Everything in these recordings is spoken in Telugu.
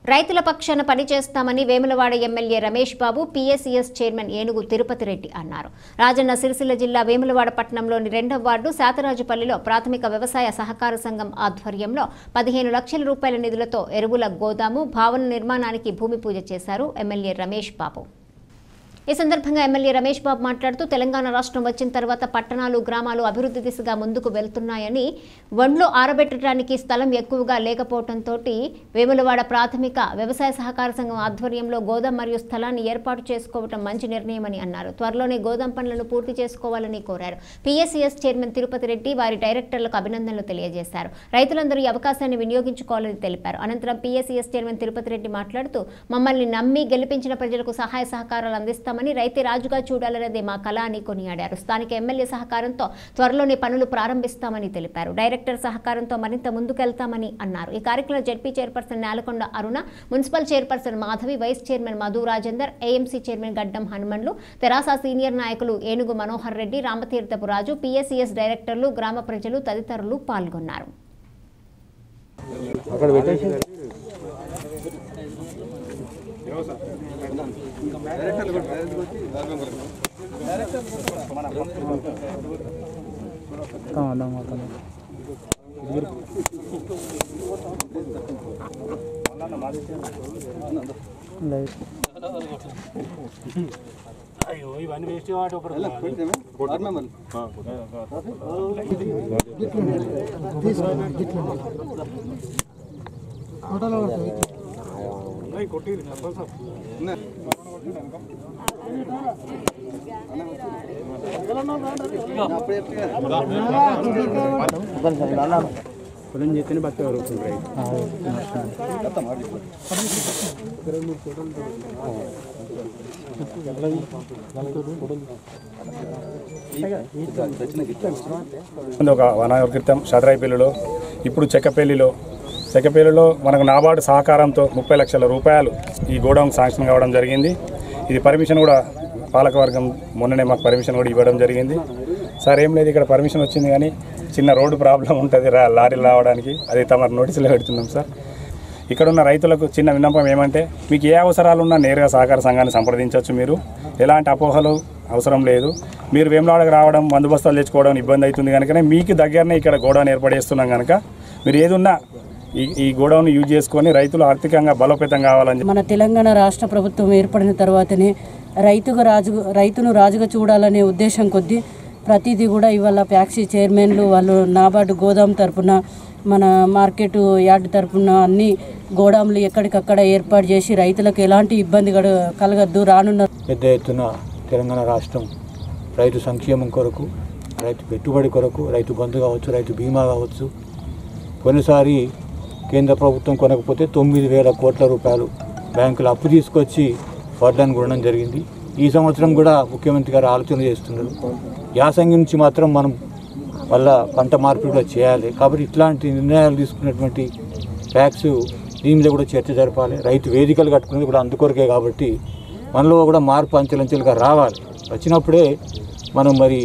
రైతుల పక్షాన పనిచేస్తామని Vemulawada MLA Ramesh Babu PSES chairman Enugu Tirupati Reddy అన్నారు రాజన్న సిరిసిల్ల జిల్లా వేములవాడ పట్టణంలోని రెండవ వార్డు శాతరాజుపల్లిలో ప్రాథమిక వ్యవసాయ సహకార సంఘం ఆధ్వర్యంలో పదిహేను లక్షల రూపాయల నిధులతో ఎరువుల గోదాము భావన నిర్మాణానికి భూమి పూజ చేశారు ఎమ్మెల్యే రమేష్ బాబు ఈ సందర్భంగా ఎమ్మెల్యే రమేష్ బాబు మాట్లాడుతూ తెలంగాణ రాష్ట్రం వచ్చిన తర్వాత పట్టణాలు గ్రామాలు అభివృద్ధి దిశగా ముందుకు వెళ్తున్నాయని వండ్లు ఆరబెట్టడానికి స్థలం ఎక్కువగా లేకపోవడంతో వేములవాడ ప్రాథమిక వ్యవసాయ సహకార సంఘం ఆధ్వర్యంలో గోదాం మరియు స్థలాన్ని ఏర్పాటు చేసుకోవడం మంచి నిర్ణయమని అన్నారు త్వరలోనే గోదాం పనులను పూర్తి చేసుకోవాలని కోరారు పీఎస్సీఎస్ చైర్మన్ తిరుపతి రెడ్డి వారి డైరెక్టర్లకు అభినందనలు తెలియజేశారు రైతులందరూ ఈ అవకాశాన్ని వినియోగించుకోవాలని తెలిపారు అనంతరం పీఎస్సీఎస్ చైర్మన్ తిరుపతి రెడ్డి మాట్లాడుతూ మమ్మల్ని నమ్మి గెలిపించిన ప్రజలకు సహాయ సహకారాలు అందిస్తామని రైతే రాజుగా చూడాలన్నదే మా కళ అని కొనియాడారు స్థానిక ఎమ్మెల్యే సహకారంతో త్వరలోనే పనులు ప్రారంభిస్తామని తెలిపారు డైరెక్టర్ సహకారంతో మరింత ముందుకెళ్తామని అన్నారు ఈ కార్యక్రమంలో ZP chairperson Nelakonda Aruna municipal chairperson Madhavi vice chairman Madhu Rajender AMC chairman Gaddam Hanumanlu TRS senior నాయకులు ఏనుగు మనోహర్ రెడ్డి రామతీర్థపు రాజు పీఎస్సీఎస్ డైరెక్టర్లు గ్రామ ప్రజలు తదితరులు పాల్గొన్నారు అక్కడ పెట్టేసి అయ్యో ఇవన్నీ వేస్ట్ వాటి ఒకటి పొలం చేస్తేనే బతి ఎవరు రైతు ముందు ఒక వన్ అవర్ క్రితం షదరాయిపల్లిలో ఇప్పుడు చెక్కపల్లిలో చెక్కపల్లిలో మనకు నాబార్డు సహకారంతో ముప్పై లక్షల రూపాయలు ఈ గోడౌన్ శాంక్షన్ కావడం జరిగింది ఇది పర్మిషన్ కూడా పాలకవర్గం మొన్ననే మాకు పర్మిషన్ కూడా ఇవ్వడం జరిగింది సార్ ఏం లేదు ఇక్కడ పర్మిషన్ వచ్చింది కానీ చిన్న రోడ్డు ప్రాబ్లం ఉంటుంది రా లారీలు రావడానికి అది తమ నోటీసులో పెడుతున్నాం సార్ ఇక్కడ ఉన్న రైతులకు చిన్న విన్నపం ఏమంటే మీకు ఏ అవసరాలు ఉన్నా నేరుగా సహకార సంఘాన్ని సంప్రదించవచ్చు మీరు ఎలాంటి అపోహలు అవసరం లేదు మీరు వేములాడకు రావడం మందు బస్తాలు తెచ్చుకోవడం ఇబ్బంది అవుతుంది కనుకనే మీకు దగ్గరనే ఇక్కడ గోడౌన్ ఏర్పడేస్తున్నాం కనుక మీరు ఏదున్నా ఈ ఈ గోడౌన్ యూజ్ చేసుకొని రైతులు ఆర్థికంగా బలోపేతం కావాలని మన తెలంగాణ రాష్ట్ర ప్రభుత్వం ఏర్పడిన తర్వాతనే రైతుగా రాజు రైతును రాజుగా చూడాలనే ఉద్దేశం కొద్దీ ప్రతిదీ కూడా ఇవాళ ప్యాక్సీ చైర్మన్లు వాళ్ళు నాబార్డు గోదాం తరపున మన మార్కెట్ యార్డ్ తరపున అన్ని గోడాంలు ఎక్కడికక్కడ ఏర్పాటు చేసి రైతులకు ఎలాంటి ఇబ్బంది కడ కలగద్దు రానున్న పెద్ద ఎత్తున తెలంగాణ రాష్ట్రం రైతు సంక్షేమం కొరకు రైతు పెట్టుబడి కొరకు రైతు బంధు కావచ్చు రైతు బీమా కావచ్చు కొన్నిసారి కేంద్ర ప్రభుత్వం కొనకపోతే తొమ్మిది వేల కోట్ల రూపాయలు బ్యాంకులు అప్పు తీసుకొచ్చి వడ్లను కొనడం జరిగింది ఈ సంవత్సరం కూడా ముఖ్యమంత్రి గారు ఆలోచన చేస్తున్నారు యాసంగి నుంచి మాత్రం మనం వల్ల పంట మార్పిడి కూడా చేయాలి కాబట్టి ఇట్లాంటి నిర్ణయాలు తీసుకున్నటువంటి ట్యాక్స్ దీని మీద కూడా చర్చ జరపాలి రైతు వేదికలు కట్టుకునేది కూడా అందుకొరకే కాబట్టి మనలో కూడా మార్పు అంచెలంచెలుగా రావాలి వచ్చినప్పుడే మనం మరి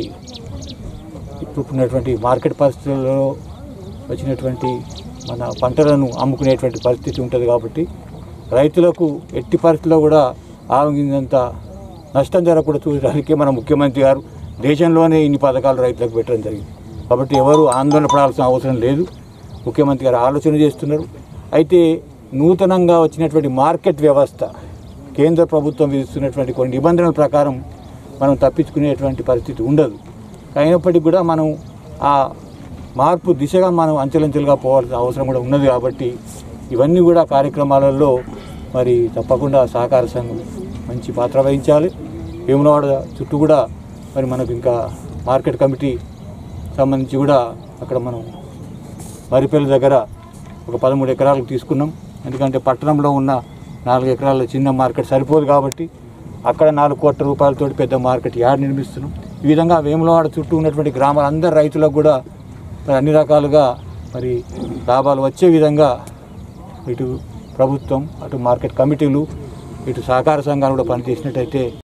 ఇప్పుడు ఉన్నటువంటి మార్కెట్ పరిస్థితులలో వచ్చినటువంటి మన పంటలను అమ్ముకునేటువంటి పరిస్థితి ఉంటుంది కాబట్టి రైతులకు ఎట్టి పరిస్థితుల్లో కూడా ఆగినంత నష్టం జరగకుండా చూడడానికి మన ముఖ్యమంత్రి గారు దేశంలోనే ఇన్ని పథకాలు రైతులకు పెట్టడం జరిగింది కాబట్టి ఎవరు ఆందోళన పడాల్సిన అవసరం లేదు ముఖ్యమంత్రి గారు ఆలోచన చేస్తున్నారు అయితే నూతనంగా వచ్చినటువంటి మార్కెట్ వ్యవస్థ కేంద్ర ప్రభుత్వం విధిస్తున్నటువంటి కొన్ని నిబంధనల ప్రకారం మనం తప్పించుకునేటువంటి పరిస్థితి ఉండదు అయినప్పటికీ కూడా మనం ఆ మార్పు దిశగా మనం అంచెలంచెలుగా పోవాల్సిన అవసరం కూడా ఉన్నది కాబట్టి ఇవన్నీ కూడా కార్యక్రమాలలో మరి తప్పకుండా సహకార సంఘం మంచి పాత్ర వహించాలి వేములవాడ చుట్టూ కూడా మరి మనకు ఇంకా మార్కెట్ కమిటీ సంబంధించి కూడా అక్కడ మనం మరిపల్లి దగ్గర ఒక పదమూడు ఎకరాలకు తీసుకున్నాం ఎందుకంటే పట్టణంలో ఉన్న నాలుగు ఎకరాల చిన్న మార్కెట్ సరిపోదు కాబట్టి అక్కడ నాలుగు కోట్ల రూపాయలతోటి పెద్ద మార్కెట్ యార్డ్ నిర్మిస్తున్నాం ఈ విధంగా వేములవాడ చుట్టూ ఉన్నటువంటి గ్రామాల అందరు రైతులకు కూడా మరి అన్ని రకాలుగా మరి లాభాలు వచ్చే విధంగా ఇటు ప్రభుత్వం అటు మార్కెట్ కమిటీలు ఇటు సహకార సంఘాలు కూడా పనిచేసినట్టయితే